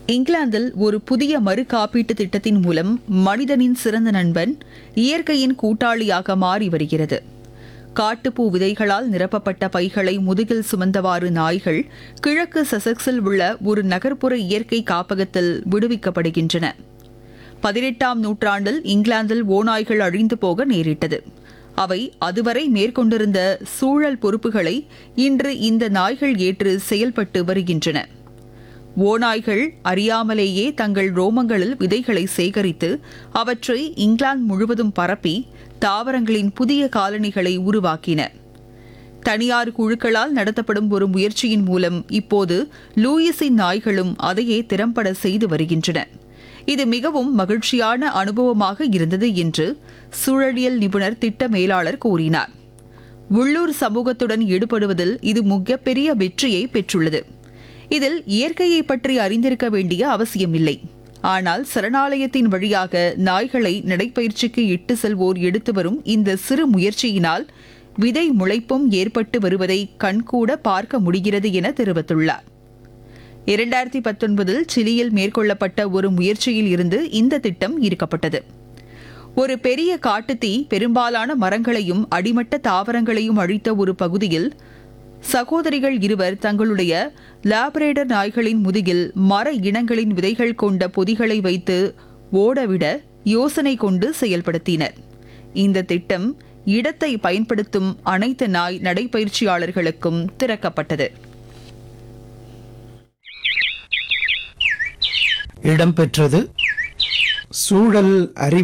இங்கிலாந்தில் ஒரு புதிய மறு காப்பீட்டு திட்டத்தின் மூலம் மனிதனின் சிறந்த நண்பன் இயற்கையின் கூட்டாளியாக மாறி வருகிறது காட்டுப்பூ விதைகளால் நிரப்பப்பட்ட பைகளை முதுகில் சுமந்தவாறு நாய்கள் கிழக்கு சசெக்ஸில் உள்ள ஒரு நகர்ப்புற இயற்கை காப்பகத்தில் விடுவிக்கப்படுகின்றன பதினெட்டாம் நூற்றாண்டில் இங்கிலாந்தில் ஓநாய்கள் அழிந்து போக நேரிட்டது அவை அதுவரை மேற்கொண்டிருந்த சூழல் பொறுப்புகளை இன்று இந்த நாய்கள் ஏற்று செயல்பட்டு வருகின்றன ஓநாய்கள் அறியாமலேயே தங்கள் ரோமங்களில் விதைகளை சேகரித்து அவற்றை இங்கிலாந்து முழுவதும் பரப்பி தாவரங்களின் புதிய காலனிகளை உருவாக்கின தனியார் குழுக்களால் நடத்தப்படும் ஒரு முயற்சியின் மூலம் இப்போது லூயிஸின் நாய்களும் அதையே திறம்பட செய்து வருகின்றன இது மிகவும் மகிழ்ச்சியான அனுபவமாக இருந்தது என்று சூழலியல் நிபுணர் திட்ட மேலாளர் கூறினார் உள்ளூர் சமூகத்துடன் ஈடுபடுவதில் இது மிகப்பெரிய வெற்றியை பெற்றுள்ளது இதில் இயற்கையை பற்றி அறிந்திருக்க வேண்டிய அவசியமில்லை ஆனால் சரணாலயத்தின் வழியாக நாய்களை நடைப்பயிற்சிக்கு இட்டு செல்வோர் எடுத்து வரும் இந்த சிறு முயற்சியினால் விதை முளைப்பும் ஏற்பட்டு வருவதை கண்கூட பார்க்க முடிகிறது என தெரிவித்துள்ளார் இரண்டாயிரத்தி பத்தொன்பதில் சிலியில் மேற்கொள்ளப்பட்ட ஒரு முயற்சியில் இருந்து இந்த திட்டம் ஈர்க்கப்பட்டது ஒரு பெரிய காட்டுத்தீ பெரும்பாலான மரங்களையும் அடிமட்ட தாவரங்களையும் அழித்த ஒரு பகுதியில் சகோதரிகள் இருவர் தங்களுடைய லாபரேடர் நாய்களின் முதுகில் மர இனங்களின் விதைகள் கொண்ட பொதிகளை வைத்து ஓடவிட யோசனை கொண்டு செயல்படுத்தினர் இந்த திட்டம் இடத்தை பயன்படுத்தும் அனைத்து நாய் நடைபயிற்சியாளர்களுக்கும் திறக்கப்பட்டது இடம்பெற்றது சூழல் அறிவு